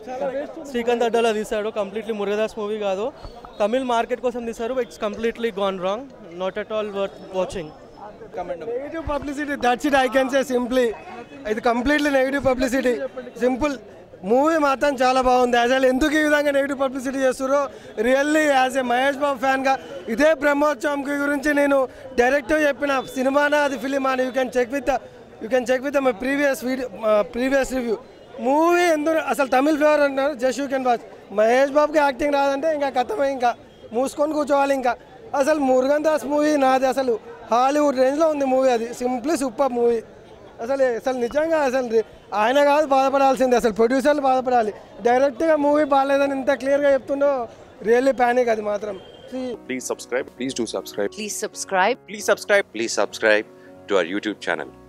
శ్రీకాంత్ అడ్డాలా తీశాడు completely Murugadoss movie కాదు Tamil market కోసం తీశారు it's completely gone wrong not at all worth watching negative publicity that's it I can say simply ఇది completely negative publicity simple movie మాత్రం చాలా బాగుంది అసలు ఎందుకు ఈ విధంగా నెగిటివ్ పబ్లిసిటీ చేస్తారో really as a Mahesh Babu ఫ్యాన్గా ఇదే బ్రహ్మోత్సవం గురించి నేను డైరెక్ట్గా చెప్పిన సినిమానా అది ఫిలిం అని you can check with you can check with my previous video previous review movie ఎందుకు అసలు తమిళ్ ఫేవర్ అంటున్నారు just you can watch Mahesh బాబుకి యాక్టింగ్ రాదంటే ఇంకా కథమే ఇంకా మూసుకొని కూర్చోవాలి ఇంకా అసలు మురుగన్ దాస్ మూవీ నాది అసలు హాలీవుడ్ రేంజ్లో ఉంది మూవీ అది సింప్లీ సూపర్ మూవీ అసలు అసలు నిజంగా అసలు రి- ఆయన కాదు బాధపడాల్సింది అసలు ప్రొడ్యూసర్లు బాధపడాలి డైరెక్ట్గా మూవీ బాగాలేదని ఇంత క్లియర్గా చెప్తుండో రియల్లీ ప్యానిక్ అది మాత్రం See, Please subscribe. Please do subscribe. Please subscribe. Please subscribe. Please subscribe to our YouTube channel.